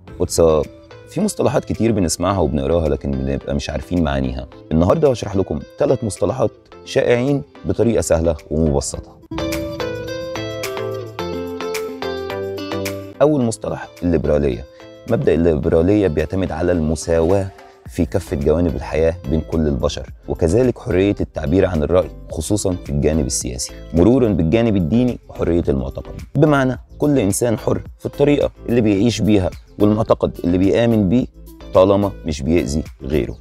واتساب في مصطلحات كتير بنسمعها وبنقراها لكن بنبقى مش عارفين معانيها النهارده هشرح لكم ثلاث مصطلحات شائعين بطريقه سهله ومبسطه اول مصطلح الليبراليه مبدا الليبراليه بيعتمد على المساواه في كافة جوانب الحياة بين كل البشر وكذلك حرية التعبير عن الرأي خصوصا في الجانب السياسي مرورا بالجانب الديني وحرية المعتقد بمعنى كل إنسان حر في الطريقة اللي بيعيش بيها والمعتقد اللي بيآمن بيه طالما مش بيأذي غيره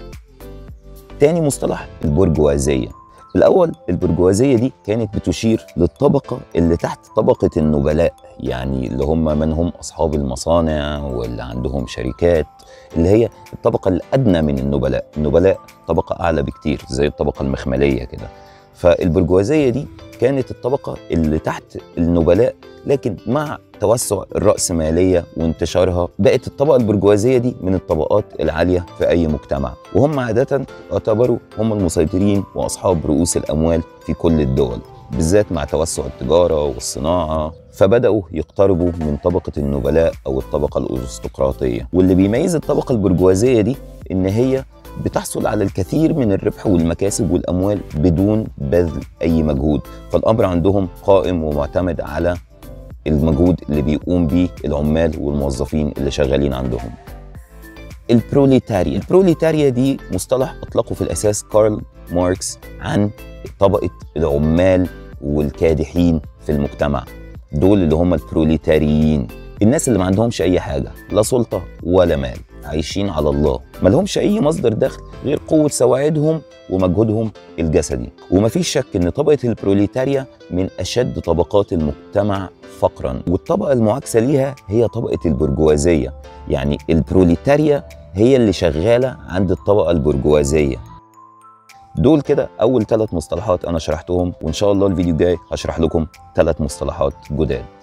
تاني مصطلح البرجوازية الأول البرجوازية دي كانت بتشير للطبقة اللي تحت طبقة النبلاء يعني اللي هم من هم أصحاب المصانع واللي عندهم شركات اللي هي الطبقة الأدنى من النبلاء النبلاء طبقة أعلى بكتير زي الطبقة المخملية كده فالبرجوازية دي كانت الطبقة اللي تحت النبلاء لكن مع توسع الرأسمالية وانتشارها بقت الطبقة البرجوازية دي من الطبقات العالية في أي مجتمع وهم عادة يعتبروا هم المسيطرين وأصحاب رؤوس الأموال في كل الدول بالذات مع توسع التجارة والصناعة فبدأوا يقتربوا من طبقة النبلاء أو الطبقة الأرستقراطية واللي بيميز الطبقة البرجوازية دي إن هي بتحصل على الكثير من الربح والمكاسب والأموال بدون بذل أي مجهود فالأمر عندهم قائم ومعتمد على المجهود اللي بيقوم بيه العمال والموظفين اللي شغالين عندهم البروليتاريا البروليتاريا دي مصطلح أطلقه في الأساس كارل ماركس عن طبقة العمال والكادحين في المجتمع دول اللي هم البروليتاريين الناس اللي ما عندهمش أي حاجة لا سلطة ولا مال عايشين على الله ما لهمش أي مصدر دخل غير قوة سواعدهم ومجهودهم الجسدي ومفيش شك ان طبقة البروليتاريا من أشد طبقات المجتمع فقرا والطبقة المعاكسة ليها هي طبقة البرجوازية يعني البروليتاريا هي اللي شغالة عند الطبقة البرجوازية دول كده أول ثلاث مصطلحات أنا شرحتهم وإن شاء الله الفيديو الجاي هشرح لكم ثلاث مصطلحات جداد